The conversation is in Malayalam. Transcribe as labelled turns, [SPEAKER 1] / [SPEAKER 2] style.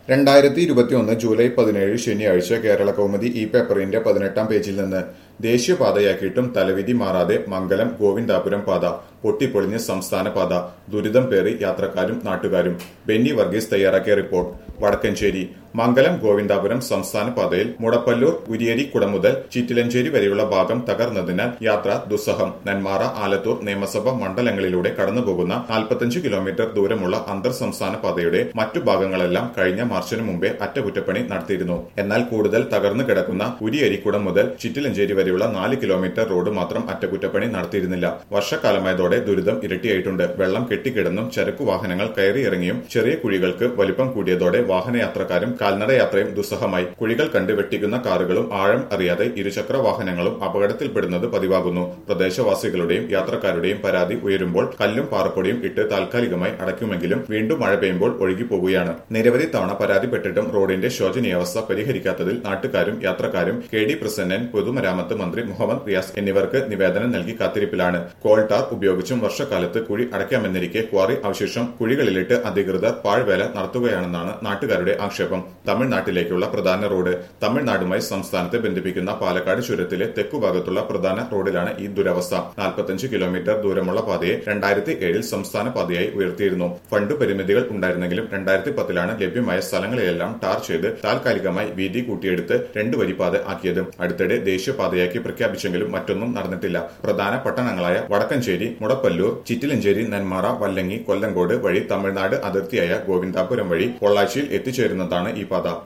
[SPEAKER 1] രണ്ടായിരത്തി ഇരുപത്തിയൊന്ന് ജൂലൈ പതിനേഴ് ശനിയാഴ്ച കേരള കൗമുദി ഈ പേപ്പറിന്റെ പതിനെട്ടാം പേജിൽ നിന്ന് ദേശീയപാതയാക്കിയിട്ടും തലവിധി മാറാതെ മംഗലം ഗോവിന്ദാപുരം പാത പൊട്ടിപ്പൊളിഞ്ഞ് സംസ്ഥാന പാത ദുരിതം പേറി യാത്രക്കാരും നാട്ടുകാരും ബെന്നി വർഗീസ് തയ്യാറാക്കിയ റിപ്പോർട്ട് വടക്കഞ്ചേരി മംഗലം ഗോവിന്ദാപുരം സംസ്ഥാന പാതയിൽ മുടപ്പല്ലൂർ ഉരിയേരി കുടമുതൽ ചിറ്റിലഞ്ചേരി വരെയുള്ള ഭാഗം തകർന്നതിനാൽ യാത്ര ദുസ്സഹം നെന്മാറ ആലത്തൂർ നിയമസഭ മണ്ഡലങ്ങളിലൂടെ കടന്നുപോകുന്ന നാൽപ്പത്തഞ്ച് കിലോമീറ്റർ ദൂരമുള്ള അന്തർ സംസ്ഥാന പാതയുടെ മറ്റു ഭാഗങ്ങളെല്ലാം കഴിഞ്ഞ മാർച്ചിന് മുമ്പേ അറ്റകുറ്റപ്പണി നടത്തിയിരുന്നു എന്നാൽ കൂടുതൽ തകർന്നു കിടക്കുന്ന ഉരിയരിക്കുടം മുതൽ ചിറ്റിലഞ്ചേരി വരെയുള്ള നാല് കിലോമീറ്റർ റോഡ് മാത്രം അറ്റകുറ്റപ്പണി നടത്തിയിരുന്നില്ല വർഷക്കാലമായതോടെ ദുരിതം ഇരട്ടിയായിട്ടുണ്ട് വെള്ളം കെട്ടിക്കിടന്നും ചരക്കു വാഹനങ്ങൾ കയറിയിറങ്ങിയും ചെറിയ കുഴികൾക്ക് വലിപ്പം കൂടിയതോടെ വാഹനയാത്രക്കാരും കാൽനടയാത്രയും ദുസ്സഹമായി കുഴികൾ കണ്ട് വെട്ടിക്കുന്ന കാറുകളും ആഴം അറിയാതെ ഇരുചക്ര വാഹനങ്ങളും അപകടത്തിൽപ്പെടുന്നത് പതിവാകുന്നു പ്രദേശവാസികളുടെയും യാത്രക്കാരുടെയും പരാതി ഉയരുമ്പോൾ കല്ലും പാറപ്പൊടിയും ഇട്ട് താൽക്കാലികമായി അടയ്ക്കുമെങ്കിലും വീണ്ടും മഴ പെയ്യുമ്പോൾ ഒഴുകിപ്പോകുകയാണ് നിരവധി തവണ പരാതിപ്പെട്ടിട്ടും റോഡിന്റെ ശോചനീയാവസ്ഥ പരിഹരിക്കാത്തതിൽ നാട്ടുകാരും യാത്രക്കാരും കെ ഡി പ്രസന്നൻ പൊതുമരാമത്ത് മന്ത്രി മുഹമ്മദ് റിയാസ് എന്നിവർക്ക് നിവേദനം നൽകി കാത്തിരിപ്പിലാണ് കോൾട്ടാർ ഉപയോഗിച്ചും വർഷക്കാലത്ത് കുഴി അടയ്ക്കാമെന്നിരിക്കെ ക്വാറി അവശേഷം കുഴികളിലിട്ട് അധികൃതർ പാഴ്വേല നടത്തുകയാണെന്നാണ് നാട്ടുകാരുടെ ആക്ഷേപം തമിഴ്നാട്ടിലേക്കുള്ള പ്രധാന റോഡ് തമിഴ്നാടുമായി സംസ്ഥാനത്തെ ബന്ധിപ്പിക്കുന്ന പാലക്കാട് ചുരത്തിലെ തെക്കുഭാഗത്തുള്ള പ്രധാന റോഡിലാണ് ഈ ദുരവസ്ഥ നാൽപ്പത്തഞ്ച് കിലോമീറ്റർ ദൂരമുള്ള പാതയെ രണ്ടായിരത്തി ഏഴിൽ സംസ്ഥാന പാതയായി ഉയർത്തിയിരുന്നു ഫണ്ട് പരിമിതികൾ ഉണ്ടായിരുന്നെങ്കിലും രണ്ടായിരത്തി പത്തിലാണ് ലഭ്യമായ സ്ഥലങ്ങളിലെല്ലാം ടാർ ചെയ്ത് താൽക്കാലികമായി വീതി കൂട്ടിയെടുത്ത് രണ്ടു വരിപ്പാത ആക്കിയത് അടുത്തിടെ ദേശീയപാതയാക്കി പ്രഖ്യാപിച്ചെങ്കിലും മറ്റൊന്നും നടന്നിട്ടില്ല പ്രധാന പട്ടണങ്ങളായ വടക്കഞ്ചേരി മുടപ്പല്ലൂർ ചിറ്റിലഞ്ചേരി നെന്മാറ വല്ലങ്ങി കൊല്ലങ്കോട് വഴി തമിഴ്നാട് അതിർത്തിയായ ഗോവിന്ദാപുരം വഴി പൊള്ളാച്ചിയിൽ എത്തിച്ചേരുന്നതാണ് ഈ പാത